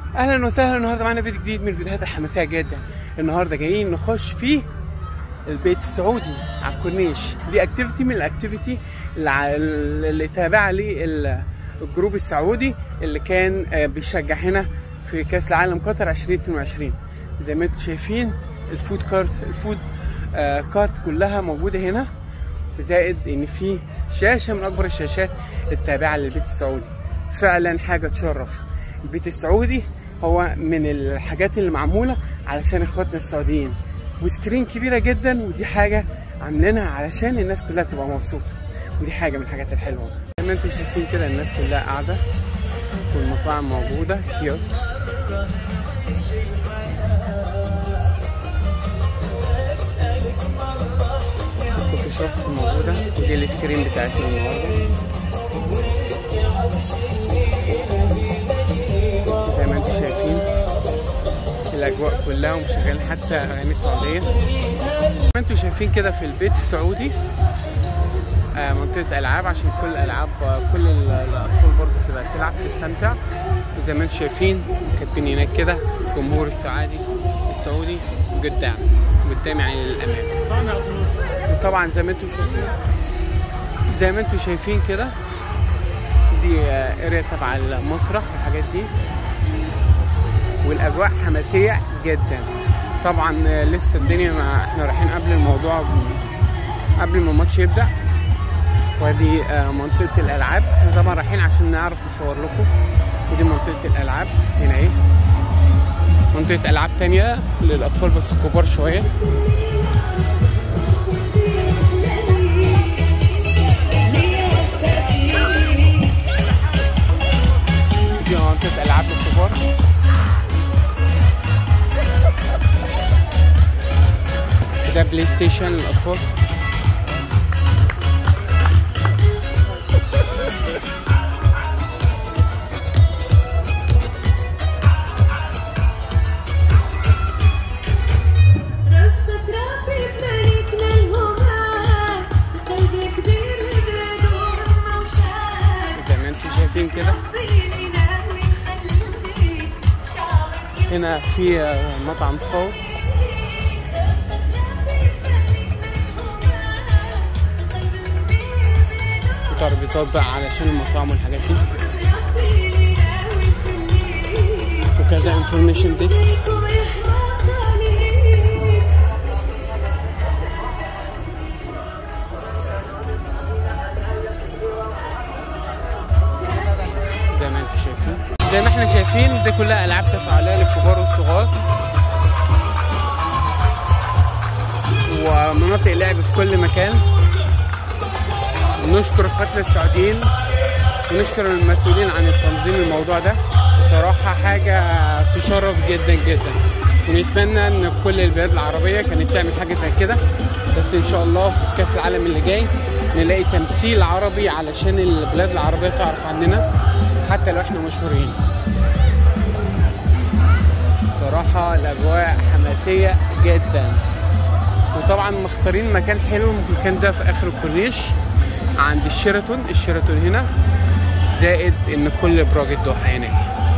اهلا وسهلا النهارده معانا فيديو جديد من الفيديوهات الحماسيه جدا النهارده جايين نخش في البيت السعودي على الكورنيش دي اكتيفيتي من الاكتيفيتي اللي, ع- اللي تابعه للجروب السعودي اللي كان آه، بيشجع هنا في كاس العالم قطر 2022 زي ما انتم شايفين الفود كارت الفود آه، كارت كلها موجوده هنا زائد ان في شاشه من اكبر الشاشات التابعه للبيت السعودي فعلا حاجه تشرف البيت السعودي هو من الحاجات اللي معموله علشان اخواتنا السعوديين وسكرين كبيره جدا ودي حاجه عاملينها علشان الناس كلها تبقى مبسوطه ودي حاجه من الحاجات الحلوه زي ما انتم شايفين كده الناس كلها قاعده والمطاعم موجوده كيوسكس كوفي شوبس موجوده ودي السكرين بتاعتنا النهارده زي ما انتم شايفين الاجواء كلها ومشغلين حتى اغاني سعوديه زي ما انتم شايفين كده في البيت السعودي آه، منطقه العاب عشان كل الالعاب آه، كل ال- الاطفال برضه تبقى تلعب تستمتع وزي ما انتم شايفين كاتبين هناك كده الجمهور السعودي السعودي قدام قدام يعني للامام وطبعا زي ما انتم شايفين زي ما انتم شايفين كده دي آه، اريا تبع المسرح والحاجات دي والاجواء حماسيه جدا طبعا آه، لسه الدنيا ما احنا رايحين قبل الموضوع قبل ما الماتش يبدا ودي آه، منطقه الالعاب احنا طبعا رايحين عشان نعرف نصور لكم ودي منطقه الالعاب هنا ايه منطقه العاب تانية للاطفال بس كبار شويه دي منطقه العاب للكبار ده بلاي ستيشن للاطفال رزقك ربي بملكنا الهمام قلبي كبير بدون موشات زي ما انتم شايفين كده ربي لنا ويخليك شعبك هنا في آه، مطعم صوت وترابيزات بقى علشان المطاعم والحاجات دي ربي لنا ويخليك وكذا انفورميشن ديسك ويحرقني زي ما انتم شايفين زي ما احنا شايفين دي كلها العاب تفاعليه للكبار والصغار ومناطق لعب في كل مكان نشكر اخواتنا السعوديين ونشكر المسؤولين عن التنظيم الموضوع ده بصراحة حاجة تشرف جدا جدا ونتمنى ان كل البلاد العربية كانت تعمل حاجة زي كده بس ان شاء الله في كأس العالم اللي جاي نلاقي تمثيل عربي علشان البلاد العربية تعرف عننا حتى لو احنا مشهورين صراحة الأجواء حماسية جدا وطبعا مختارين مكان حلو المكان ده في آخر الكورنيش عند الشيراتون الشيراتون هنا زائد ان كل ابراج الدوحه هناك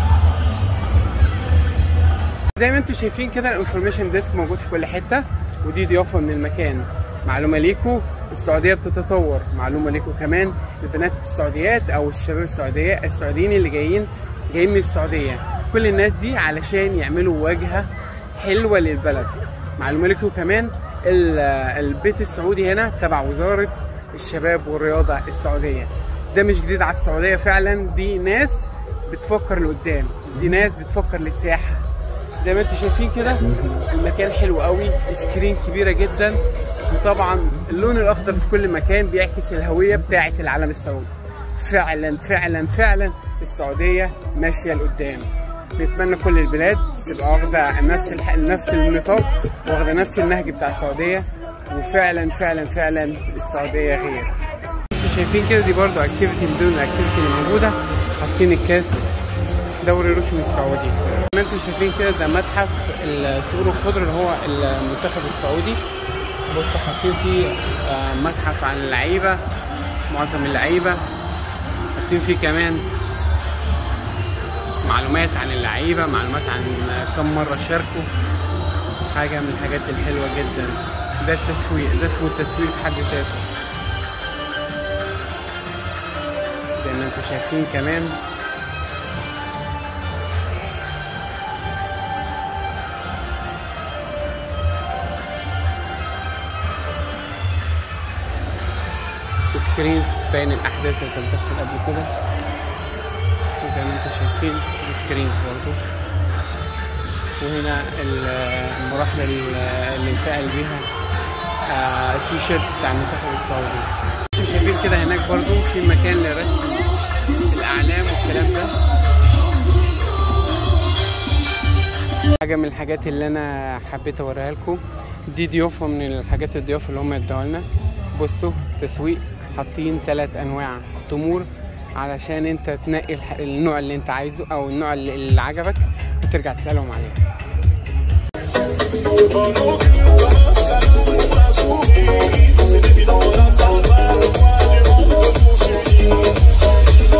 زي ما انتم شايفين كده الانفورميشن ديسك موجود في كل حته ودي ضيافه من المكان معلومه ليكم السعوديه بتتطور معلومه ليكم كمان البنات السعوديات او الشباب السعوديه السعوديين اللي جايين جايين من السعوديه كل الناس دي علشان يعملوا واجهه حلوه للبلد معلومه لكم كمان ال- البيت السعودي هنا تبع وزاره الشباب والرياضه السعوديه ده مش جديد على السعوديه فعلا دي ناس بتفكر لقدام دي ناس بتفكر للسياحه زي ما انتم شايفين كده المكان حلو قوي سكرين كبيره جدا وطبعا اللون الاخضر في كل مكان بيعكس الهويه بتاعه العالم السعودي فعلا فعلا فعلا السعوديه ماشيه لقدام نتمنى كل البلاد تبقى واخده نفس الح... نفس النطاق واخده نفس النهج بتاع السعوديه وفعلا فعلا فعلا السعوديه غير انتوا شايفين كده دي برضو اكتيفيتي من ضمن الاكتيفيتي اللي موجوده حاطين الكاس دوري رسمي السعودي زي ما انتم شايفين كده ده متحف الصقور الخضر اللي هو المنتخب السعودي بصوا حاطين فيه آه، متحف عن اللعيبه معظم اللعيبه حاطين فيه كمان معلومات عن اللعيبه معلومات عن كم مره شاركوا حاجه من الحاجات الحلوه جدا ده التسويق ده اسمه التسويق في حد ذاته زي ما انتم شايفين كمان سكرينز باين الاحداث اللي كانت بتحصل قبل كده زي ما انتم شايفين دي سكرينز برضو وهنا ال- المراحل ال- اللي انتقل بيها آه، التي شيرت بتاع المنتخب السعودي انتم شايفين كده هناك برضو في مكان لرسم الاعلام والكلام ده حاجه من الحاجات اللي انا حبيت اوريها لكم دي ضيافه من الحاجات الضيافه اللي هم ادوها لنا بصوا تسويق حاطين ثلاث انواع تمور علشان انت تنقي الح- النوع اللي انت عايزه او النوع اللي اللي عجبك وترجع تسالهم عليه C'est évident, on attendra le roi du monde que tout s'unit.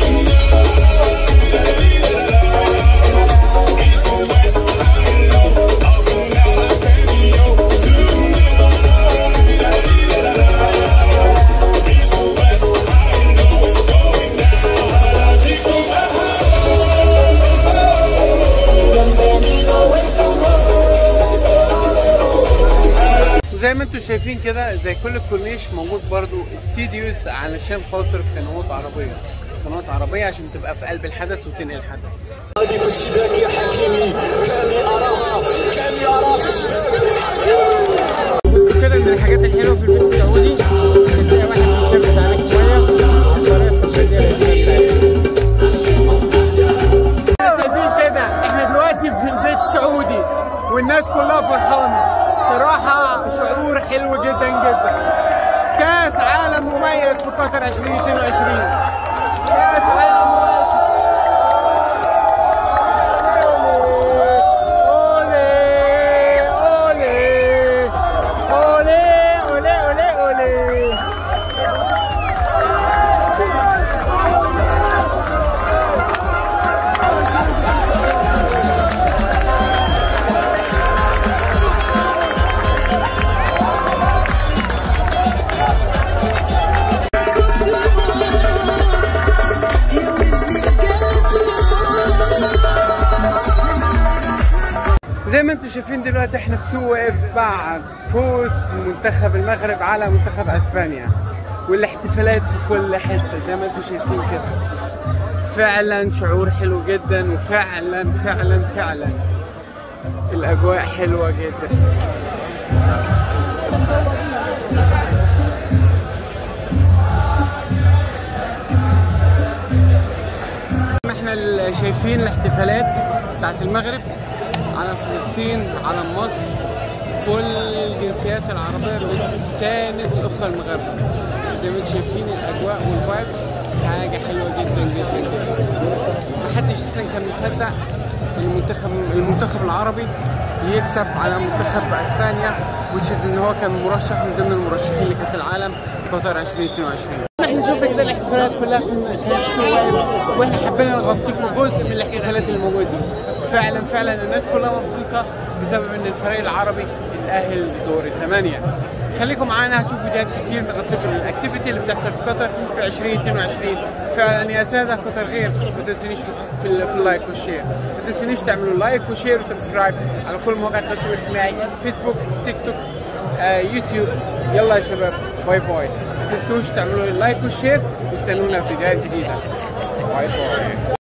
وزي ما انتم شايفين كده زي كل الكورنيش موجود برضو استديوز علشان خاطر قنوات عربيه قنوات عربيه عشان تبقى في قلب الحدث وتنقل الحدث هذه في الشباك يا حكيمي كاني اراها كاني ارى في الشباك بص كده من الحاجات الحلوه في البيت السعودي تلاقي واحد بيثبت عليك شويه عن طريقه التشغيل احنا شايفين كده احنا دلوقتي في البيت السعودي والناس كلها فرحانه صراحه شعور حلو جدا جدا كاس عالم مميز في قطر 2022 كاس عالم مميز أولي أولي أولي أولي أولي أولي زي ما انتم شايفين دلوقتي احنا في سوق واقف بعد فوز منتخب المغرب على منتخب اسبانيا والاحتفالات في كل حته زي ما انتم شايفين كده فعلا شعور حلو جدا وفعلا فعلا فعلا الاجواء حلوه جدا احنا ال- شايفين الاحتفالات بتاعت المغرب على فلسطين على مصر كل الجنسيات العربية بتساند الأخوة المغاربة زي ما انتم شايفين الأجواء والفايبس حاجة حلوة جدا جدا جدا محدش أصلا كان مصدق المنتخب المنتخب العربي يكسب على منتخب اسبانيا which is ان هو كان مرشح من ضمن المرشحين لكاس العالم قطر 2022 احنا شفنا كده الاحتفالات كلها كنا واقف واحنا حبينا نغطي لكم جزء من الاحتفالات اللي موجوده دي فعلا فعلا الناس كلها مبسوطه بسبب ان الفريق العربي اتاهل لدور الثمانيه خليكم معانا هتشوفوا فيديوهات كتير نغطي لكم الاكتيفيتي اللي بتحصل في قطر في 2022 فعلا يا ساده قطر غير ما تنسونيش في, ال- في اللايك والشير ما تنسونيش تعملوا لايك وشير وسبسكرايب على كل مواقع التواصل الاجتماعي فيسبوك تيك توك آه يوتيوب يلا يا شباب باي باي ما تنسوش تعملوا اللايك والشير واستنونا في فيديوهات جديده باي باي